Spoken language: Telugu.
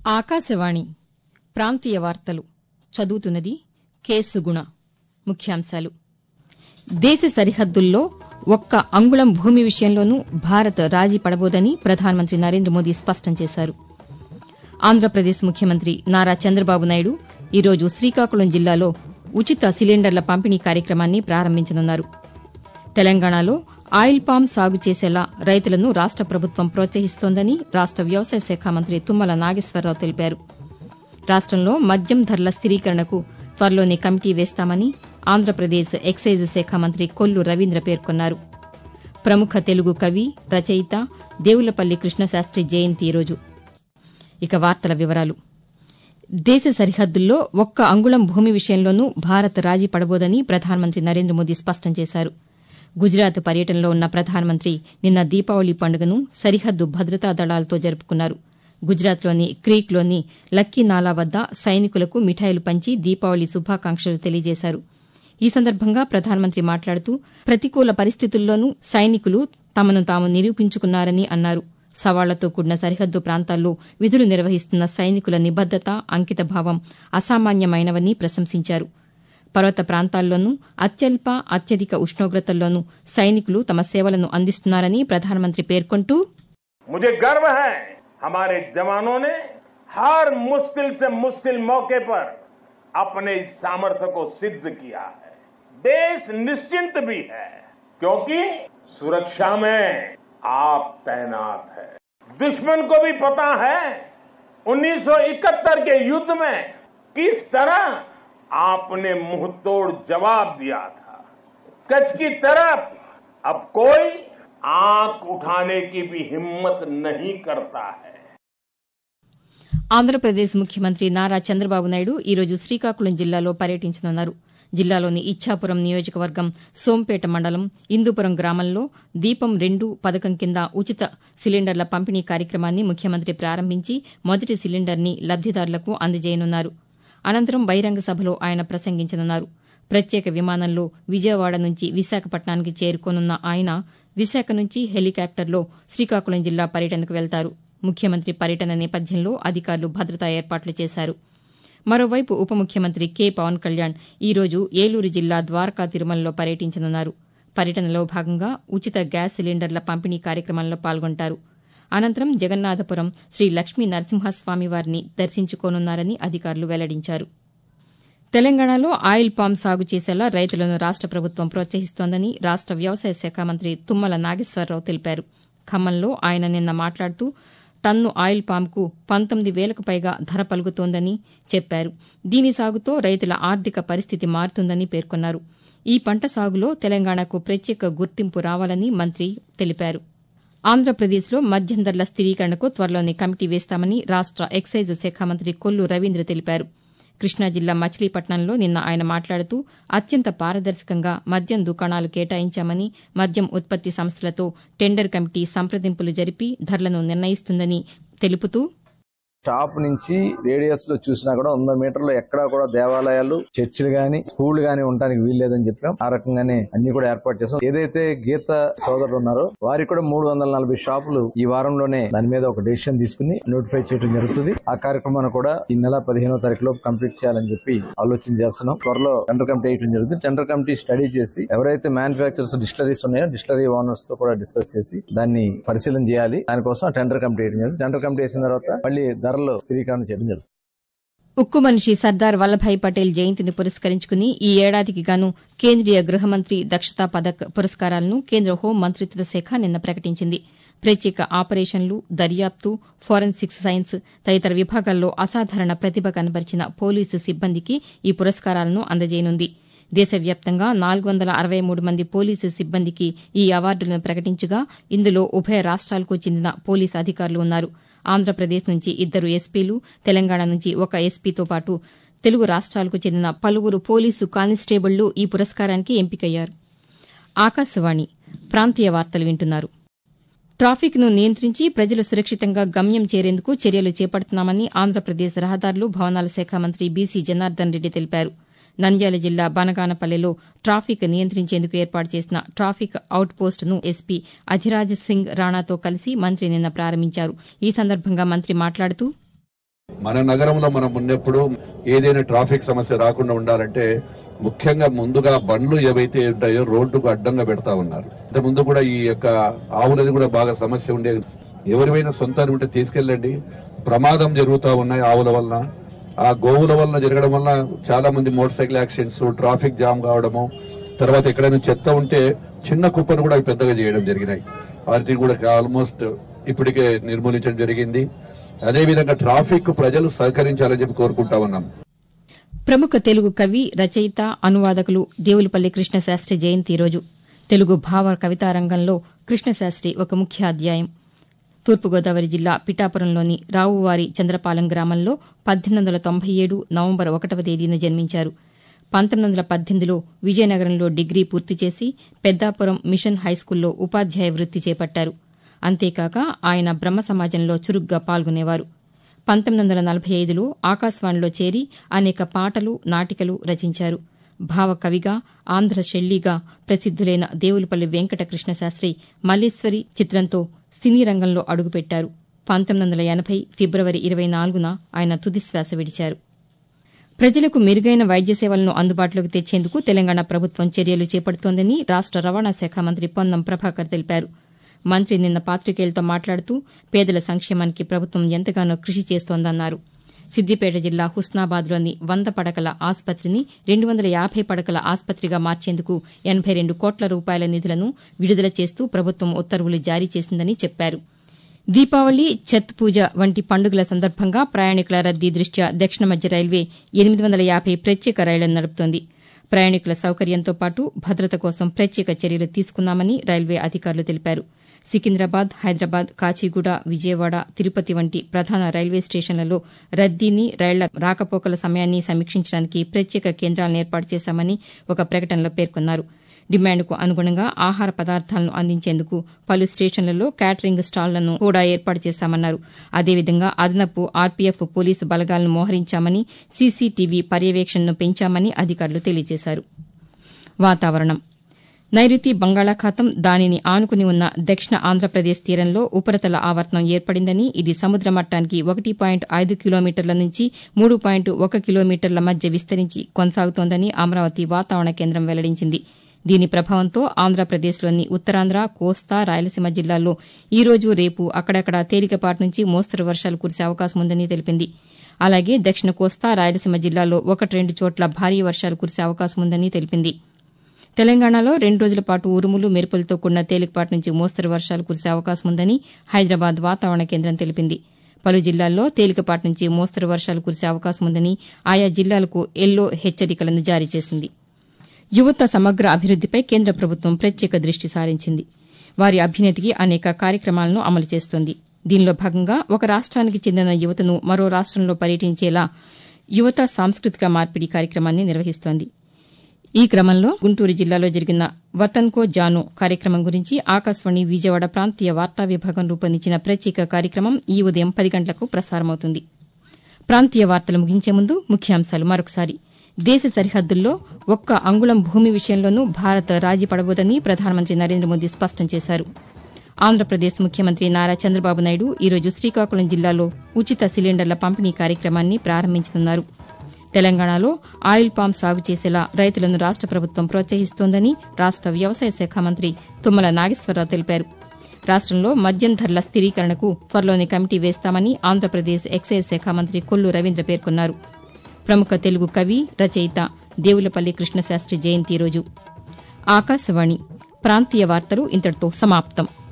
ఆకాశవాణి ప్రాంతీయ వార్తలు చదువుతున్నది కె సుగుణ ముఖ్యాంశాలు దేశ సరిహద్దుల్లో ఒక్క అంగుళం భూమి విషయంలోనూ భారత్ రాజీ పడబోదని ప్రధానమంత్రి నరేంద్ర మోదీ స్పష్టం చేశారు ఆంధ్రప్రదేశ్ ముఖ్యమంత్రి నారా చంద్రబాబు నాయుడు ఈరోజు శ్రీకాకుళం జిల్లాలో ఉచిత సిలిండర్ల పంపిణీ కార్యక్రమాన్ని ప్రారంభించనున్నారు తెలంగాణలో ఆయిల్ పామ్ సాగు చేసేలా రైతులను రాష్ట ప్రభుత్వం ప్రోత్సహిస్తోందని రాష్ట వ్యవసాయ శాఖ మంత్రి తుమ్మల నాగేశ్వరరావు తెలిపారు రాష్టంలో మద్యం ధరల స్థిరీకరణకు త్వరలోనే కమిటీ వేస్తామని ఆంధ్రప్రదేశ్ ఎక్సైజ్ శాఖ మంత్రి కొల్లు రవీంద్ర పేర్కొన్నారు ప్రముఖ తెలుగు కవి రచయిత దేవులపల్లి కృష్ణశాస్త్రి జయంతి ఈరోజు ఇక వార్తల వివరాలు దేశ సరిహద్దుల్లో ఒక్క అంగుళం భూమి విషయంలోనూ భారత్ రాజీ పడబోదని ప్రధానమంత్రి నరేంద్ర మోదీ స్పష్టం చేశారు గుజరాత్ పర్యటనలో ఉన్న ప్రధానమంత్రి నిన్న దీపావళి పండుగను సరిహద్దు భద్రతా దళాలతో జరుపుకున్నారు గుజరాత్లోని క్రీక్లోని లక్కీనాలా వద్ద సైనికులకు మిఠాయిలు పంచి దీపావళి శుభాకాంక్షలు తెలియజేశారు ఈ సందర్భంగా ప్రధానమంత్రి మాట్లాడుతూ ప్రతికూల పరిస్థితుల్లోనూ సైనికులు తమను తాము నిరూపించుకున్నారని అన్నారు సవాళ్లతో కూడిన సరిహద్దు ప్రాంతాల్లో విధులు నిర్వహిస్తున్న సైనికుల నిబద్దత అంకితభావం అసామాన్యమైనవని ప్రశంసించారు పర్వత ప్రాంతాల్లోనూ అత్యల్ప అత్యధిక ఉష్ణోగ్రతల్లోనూ సైనికులు తమ సేవలను అందిస్తున్నారని ప్రధానమంత్రి పేర్కొంటూ मुझे गर्व है हमारे जवानों ने हर मुश्किल से मुश्किल मौके पर अपने इस सामर्थ्य को सिद्ध किया है देश निश्चिंत भी है क्योंकि सुरक्षा में आप तैनात है दुश्मन को भी पता है 1971 के युद्ध में किस तरह आपने मुंह तोड़ जवाब दिया था कच्छ की तरफ अब कोई आंख उठाने की भी हिम्मत नहीं करता है ఆంధ్రప్రదేశ్ ముఖ్యమంత్రి నారా చంద్రబాబు నాయుడు ఈరోజు శ్రీకాకుళం జిల్లాలో పర్యటించనున్నారు జిల్లాలోని ఇచ్చాపురం నియోజకవర్గం సోంపేట మండలం ఇందుపురం గ్రామంలో దీపం రెండు పథకం కింద ఉచిత సిలిండర్ల పంపిణీ కార్యక్రమాన్ని ముఖ్యమంత్రి ప్రారంభించి మొదటి సిలిండర్ని లబ్దిదారులకు అందజేయనున్నారు అనంతరం బహిరంగ సభలో ఆయన ప్రసంగించనున్నారు ప్రత్యేక విమానంలో విజయవాడ నుంచి విశాఖపట్నానికి చేరుకోనున్న ఆయన విశాఖ నుంచి హెలికాప్టర్లో శ్రీకాకుళం జిల్లా పర్యటనకు వెళ్తారు ముఖ్యమంత్రి పర్యటన నేపథ్యంలో అధికారులు భద్రతా ఏర్పాట్లు చేశారు మరోవైపు ఉప ముఖ్యమంత్రి కె పవన్ కళ్యాణ్ ఈరోజు ఏలూరు జిల్లా ద్వారకా తిరుమలలో పర్యటించనున్నారు పర్యటనలో భాగంగా ఉచిత గ్యాస్ సిలిండర్ల పంపిణీ కార్యక్రమంలో పాల్గొంటారు అనంతరం జగన్నాథపురం శ్రీ లక్ష్మీ నరసింహస్వామి వారిని దర్శించుకోనున్నారని అధికారులు వెల్లడించారు తెలంగాణలో ఆయిల్ పామ్ సాగు చేసేలా రైతులను రాష్ట ప్రభుత్వం ప్రోత్సహిస్తోందని రాష్ట వ్యవసాయ శాఖ మంత్రి తుమ్మల నాగేశ్వరరావు తెలిపారు ఖమ్మంలో ఆయన నిన్న మాట్లాడుతూ టన్ను ఆయిల్ పామ్కు పంతొమ్మిది వేలకు పైగా ధర పలుకుతోందని చెప్పారు దీని సాగుతో రైతుల ఆర్థిక పరిస్థితి మారుతుందని పేర్కొన్నారు ఈ పంట సాగులో తెలంగాణకు ప్రత్యేక గుర్తింపు రావాలని మంత్రి తెలిపారు ఆంధ్రప్రదేశ్లో మద్యం ధరల స్థిరీకరణకు త్వరలోనే కమిటీ వేస్తామని రాష్ట ఎక్సైజ్ శాఖ మంత్రి కొల్లు రవీంద్ర తెలిపారు కృష్ణా జిల్లా మచిలీపట్నంలో నిన్న ఆయన మాట్లాడుతూ అత్యంత పారదర్శకంగా మద్యం దుకాణాలు కేటాయించామని మద్యం ఉత్పత్తి సంస్థలతో టెండర్ కమిటీ సంప్రదింపులు జరిపి ధరలను నిర్ణయిస్తుందని తెలుపుతూ షాప్ నుంచి రేడియస్ లో చూసినా కూడా వంద మీటర్లు ఎక్కడా కూడా దేవాలయాలు చర్చిలు గాని స్కూల్ గాని ఉండడానికి వీల్లేదని చెప్పాం ఆ రకంగానే అన్ని కూడా ఏర్పాటు చేస్తాం ఏదైతే గీత సోదరులు ఉన్నారో వారికి కూడా మూడు వందల నలభై షాపులు ఈ వారంలోనే దాని మీద ఒక డెసిషన్ తీసుకుని నోటిఫై చేయడం జరుగుతుంది ఆ కార్యక్రమాన్ని కూడా ఈ నెల పదిహేనో తారీఖులో కంప్లీట్ చేయాలని చెప్పి ఆలోచన చేస్తున్నాం త్వరలో టెండర్ కమిటీ వేయడం జరుగుతుంది టెండర్ కమిటీ స్టడీ చేసి ఎవరైతే మ్యానుఫాక్చర్స్ డిస్టరీస్ ఉన్నాయో డిస్టరీ ఓనర్స్ తో కూడా డిస్కస్ చేసి దాన్ని పరిశీలన చేయాలి దానికోసం టెండర్ కమిటీ వేయడం జరుగుతుంది టెండర్ కమిటీ వేసిన తర్వాత మళ్ళీ ధరలు స్థిరీకరణ చేయడం జరుగుతుంది ఉక్కు మనిషి సర్దార్ వల్లభాయ్ పటేల్ జయంతిని పురస్కరించుకుని ఈ ఏడాదికి గాను కేంద్రీయ గృహమంత్రి దక్షతా పథక్ పురస్కారాలను కేంద్ర హోం మంత్రిత్వ శాఖ నిన్న ప్రకటించింది ప్రత్యేక ఆపరేషన్లు దర్యాప్తు ఫోరెన్సిక్ సైన్స్ తదితర విభాగాల్లో అసాధారణ ప్రతిభ కనబరిచిన పోలీసు సిబ్బందికి ఈ పురస్కారాలను అందజేయనుంది దేశవ్యాప్తంగా నాలుగు వందల అరవై మూడు మంది పోలీసు సిబ్బందికి ఈ అవార్డులను ప్రకటించగా ఇందులో ఉభయ రాష్ట్రాలకు చెందిన పోలీసు అధికారులు ఉన్నారు ఆంధ్రప్రదేశ్ నుంచి ఇద్దరు ఎస్పీలు తెలంగాణ నుంచి ఒక ఎస్పీతో పాటు తెలుగు రాష్ట్రాలకు చెందిన పలువురు పోలీసు కానిస్టేబుళ్లు ఈ పురస్కారానికి ఎంపికయ్యారు ఆకాశవాణి ప్రాంతీయ వార్తలు వింటున్నారు ట్రాఫిక్ను నియంత్రించి ప్రజలు సురక్షితంగా గమ్యం చేరేందుకు చర్యలు చేపడుతున్నామని ఆంధ్రప్రదేశ్ రహదారులు భవనాల శాఖ మంత్రి బీసీ జనార్దన్ రెడ్డి తెలిపారు నంద్యాల జిల్లా బనగానపల్లెలో ట్రాఫిక్ నియంత్రించేందుకు ఏర్పాటు చేసిన ట్రాఫిక్ అవుట్ పోస్టును ఎస్పీ అధిరాజ్ సింగ్ రాణాతో కలిసి మంత్రి నిన్న ప్రారంభించారు ఈ సందర్భంగా మంత్రి మాట్లాడుతూ మన నగరంలో మనం ఉన్నప్పుడు ఏదైనా ట్రాఫిక్ సమస్య రాకుండా ఉండాలంటే ముఖ్యంగా ముందుగా బండ్లు ఏవైతే ఉంటాయో రోడ్డుకు అడ్డంగా పెడతా ఉన్నారు ఇంత ముందు కూడా ఈ యొక్క ఆవులది కూడా బాగా సమస్య ఉండేది ఎవరివైనా సొంతాన్ని ఉంటే తీసుకెళ్ళండి ప్రమాదం జరుగుతూ ఉన్నాయి ఆవుల వలన ఆ గోవుల వలన జరగడం వల్ల చాలా మంది motorcycle accidents traffic jam కావడము తర్వాత ఎక్కడైనా చెత్త ఉంటే చిన్న కుప్పను కూడా అవి పెద్దగా చేయడం జరిగినాయి వాటిని కూడా ఆల్మోస్ట్ ఇప్పటికే నిర్మూలించడం జరిగింది అదేవిధంగా ట్రాఫిక్ ప్రజలు సహకరించాలని చెప్పి కోరుకుంటా ఉన్నాం ప్రముఖ తెలుగు కవి రచయిత అనువాదకులు దేవులపల్లి కృష్ణశాస్త్రి జయంతి ఈరోజు తెలుగు భావ కవితా రంగంలో కృష్ణశాస్త్రి ఒక ముఖ్య అధ్యాయం తూర్పుగోదావరి జిల్లా పిఠాపురంలోని రావువారి చంద్రపాలెం గ్రామంలో పద్దెనిమిది వందల తొంభై ఏడు నవంబర్ ఒకటవ తేదీన జన్మించారు పంతొమ్మిది వందల పద్దెనిమిదిలో విజయనగరంలో డిగ్రీ పూర్తి చేసి పెద్దాపురం మిషన్ హైస్కూల్లో ఉపాధ్యాయ వృత్తి చేపట్టారు అంతేకాక ఆయన బ్రహ్మ సమాజంలో చురుగ్గా పాల్గొనేవారు పంతొమ్మిది వందల నలభై ఐదులో ఆకాశవాణిలో చేరి అనేక పాటలు నాటికలు రచించారు భావకవిగా ఆంధ్ర శెల్లిగా ప్రసిద్దులైన దేవులపల్లి వెంకట కృష్ణశాస్త్రి మల్లీశ్వరి చిత్రంతో సినీ రంగంలో అడుగుపెట్టారు పంతొమ్మిది వందల ఎనభై ఫిబ్రవరి ఇరవై నాలుగున ఆయన తుదిశ్వాస విడిచారు ప్రజలకు మెరుగైన వైద్య సేవలను అందుబాటులోకి తెచ్చేందుకు తెలంగాణ ప్రభుత్వం చర్యలు చేపడుతోందని రాష్ట రవాణా శాఖ మంత్రి పొన్నం ప్రభాకర్ తెలిపారు మంత్రి నిన్న పాతికేయులతో మాట్లాడుతూ పేదల సంక్షేమానికి ప్రభుత్వం ఎంతగానో కృషి చేస్తోందన్నారు సిద్దిపేట జిల్లా హుస్నాబాద్లోని వంద పడకల ఆసుపత్రిని రెండు వందల యాభై పడకల ఆసుపత్రిగా మార్చేందుకు ఎనబై రెండు కోట్ల రూపాయల నిధులను విడుదల చేస్తూ ప్రభుత్వం ఉత్తర్వులు జారీ చేసిందని చెప్పారు దీపావళి ఛత్ పూజ వంటి పండుగల సందర్భంగా ప్రయాణికుల రద్దీ దృష్ట్యా దక్షిణ మధ్య రైల్వే ఎనిమిది వందల యాభై ప్రత్యేక రైళ్లను నడుపుతోంది ప్రయాణికుల సౌకర్యంతో పాటు భద్రత కోసం ప్రత్యేక చర్యలు తీసుకున్నామని రైల్వే అధికారులు తెలిపారు సికింద్రాబాద్ హైదరాబాద్ కాచిగూడ విజయవాడ తిరుపతి వంటి ప్రధాన రైల్వే స్టేషన్లలో రద్దీని రైళ్ల రాకపోకల సమయాన్ని సమీక్షించడానికి ప్రత్యేక కేంద్రాలను ఏర్పాటు చేశామని ఒక ప్రకటనలో పేర్కొన్నారు డిమాండ్కు అనుగుణంగా ఆహార పదార్థాలను అందించేందుకు పలు స్టేషన్లలో క్యాటరింగ్ స్టాళ్లను కూడా ఏర్పాటు చేశామన్నారు అదేవిధంగా అదనపు ఆర్పీఎఫ్ పోలీసు బలగాలను మోహరించామని సీసీటీవీ పర్యవేక్షణను పెంచామని అధికారులు తెలియజేశారు వాతావరణం నైరుతి బంగాళాఖాతం దానిని ఆనుకుని ఉన్న దక్షిణ ఆంధ్రప్రదేశ్ తీరంలో ఉపరితల ఆవర్తనం ఏర్పడిందని ఇది సముద్ర మట్టానికి ఒకటి పాయింట్ ఐదు కిలోమీటర్ల నుంచి మూడు పాయింట్ ఒక కిలోమీటర్ల మధ్య విస్తరించి కొనసాగుతోందని అమరావతి వాతావరణ కేంద్రం వెల్లడించింది దీని ప్రభావంతో ఆంధ్రప్రదేశ్లోని ఉత్తరాంధ్ర కోస్తా రాయలసీమ జిల్లాల్లో ఈ రోజు రేపు అక్కడక్కడ తేలికపాటి నుంచి మోస్తరు వర్షాలు కురిసే అవకాశం ఉందని తెలిపింది అలాగే దక్షిణ కోస్తా రాయలసీమ జిల్లాల్లో ఒకటి రెండు చోట్ల భారీ వర్షాలు కురిసే అవకాశం ఉందని తెలిపింది తెలంగాణలో రెండు రోజుల పాటు ఉరుములు మెరుపులతో కూడిన తేలికపాటి నుంచి మోస్తరు వర్షాలు కురిసే అవకాశం ఉందని హైదరాబాద్ వాతావరణ కేంద్రం తెలిపింది పలు జిల్లాల్లో తేలికపాటి నుంచి మోస్తరు వర్షాలు కురిసే అవకాశం ఉందని ఆయా జిల్లాలకు ఎల్లో హెచ్చరికలను జారీ చేసింది యువత సమగ్ర అభివృద్దిపై కేంద్ర ప్రభుత్వం ప్రత్యేక దృష్టి సారించింది వారి అభ్యున్నతికి అనేక కార్యక్రమాలను అమలు చేస్తోంది దీనిలో భాగంగా ఒక రాష్ట్రానికి చెందిన యువతను మరో రాష్టంలో పర్యటించేలా యువత సాంస్కృతిక మార్పిడి కార్యక్రమాన్ని నిర్వహిస్తోంది ఈ క్రమంలో గుంటూరు జిల్లాలో జరిగిన వతన్ కో జానో కార్యక్రమం గురించి ఆకాశవాణి విజయవాడ ప్రాంతీయ వార్తా విభాగం రూపొందించిన ప్రత్యేక కార్యక్రమం ఈ ఉదయం పది గంటలకు ప్రసారమవుతుంది ప్రాంతీయ వార్తలు ముగించే ముందు ముఖ్యాంశాలు మరొకసారి దేశ సరిహద్దుల్లో ఒక్క అంగుళం భూమి విషయంలోనూ భారత్ రాజీ పడబోదని ప్రధానమంత్రి నరేంద్ర మోదీ స్పష్టం చేశారు ఆంధ్రప్రదేశ్ ముఖ్యమంత్రి నారా చంద్రబాబు నాయుడు ఈరోజు శ్రీకాకుళం జిల్లాలో ఉచిత సిలిండర్ల పంపిణీ కార్యక్రమాన్ని ప్రారంభించనున్నారు తెలంగాణలో ఆయిల్ పామ్ సాగు చేసేలా రైతులను రాష్ట ప్రభుత్వం ప్రోత్సహిస్తోందని రాష్ట వ్యవసాయ శాఖ మంత్రి తుమ్మల నాగేశ్వరరావు తెలిపారు రాష్టంలో మద్యం ధరల స్థిరీకరణకు త్వరలోనే కమిటీ వేస్తామని ఆంధ్రప్రదేశ్ ఎక్సైజ్ శాఖ మంత్రి కొల్లు రవీంద్ర పేర్కొన్నారు ప్రముఖ తెలుగు కవి రచయిత దేవులపల్లి కృష్ణశాస్త్రి జయంతి రోజు ఆకాశవాణి ప్రాంతీయ వార్తలు ఇంతటితో సమాప్తం